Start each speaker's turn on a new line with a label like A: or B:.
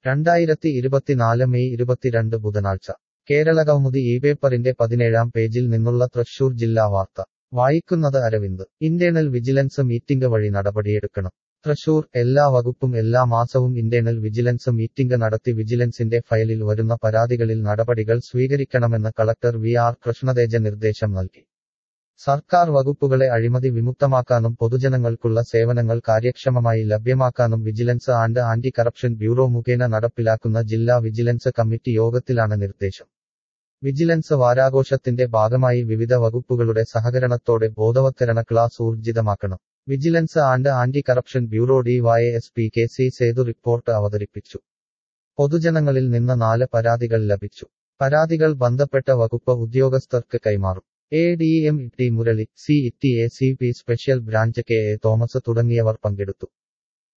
A: രണ്ടായിരത്തി ഇരുപത്തിനാല് മെയ് ഇരുപത്തിരണ്ട് ബുധനാഴ്ച കേരള കൗമുദി ഈ പേപ്പറിന്റെ പതിനേഴാം പേജിൽ നിന്നുള്ള തൃശൂർ ജില്ലാ വാർത്ത വായിക്കുന്നത് അരവിന്ദ് ഇന്റേണൽ വിജിലൻസ് മീറ്റിംഗ് വഴി നടപടിയെടുക്കണം തൃശൂർ എല്ലാ വകുപ്പും എല്ലാ മാസവും ഇന്റേണൽ വിജിലൻസ് മീറ്റിംഗ് നടത്തി വിജിലൻസിന്റെ ഫയലിൽ വരുന്ന പരാതികളിൽ നടപടികൾ സ്വീകരിക്കണമെന്ന് കളക്ടർ വി ആർ കൃഷ്ണതേജ നിർദ്ദേശം നൽകി സർക്കാർ വകുപ്പുകളെ അഴിമതി വിമുക്തമാക്കാനും പൊതുജനങ്ങൾക്കുള്ള സേവനങ്ങൾ കാര്യക്ഷമമായി ലഭ്യമാക്കാനും vigilance and anti corruption bureau മുഖേന നടപ്പിലാക്കുന്ന ജില്ലാ വിജിലൻസ് കമ്മിറ്റി യോഗത്തിലാണ് നിർദ്ദേശം വിജിലൻസ് വാരാഘോഷത്തിന്റെ ഭാഗമായി വിവിധ വകുപ്പുകളുടെ സഹകരണത്തോടെ ബോധവത്കരണ ക്ലാസ് ഊർജിതമാക്കണം vigilance and anti corruption bureau D Y S P K C Sethu report അവതരിപ്പിച്ചു പൊതുജനങ്ങളിൽ നിന്ന് നാല് പരാതികൾ ലഭിച്ചു പരാതികൾ ബന്ധപ്പെട്ട വകുപ്പ് ഉദ്യോഗസ്ഥർക്ക് കൈമാറും A D M T Murali C T A C P special branch K A Thomas തുടങ്ങിയവർ പങ്കെടുത്തു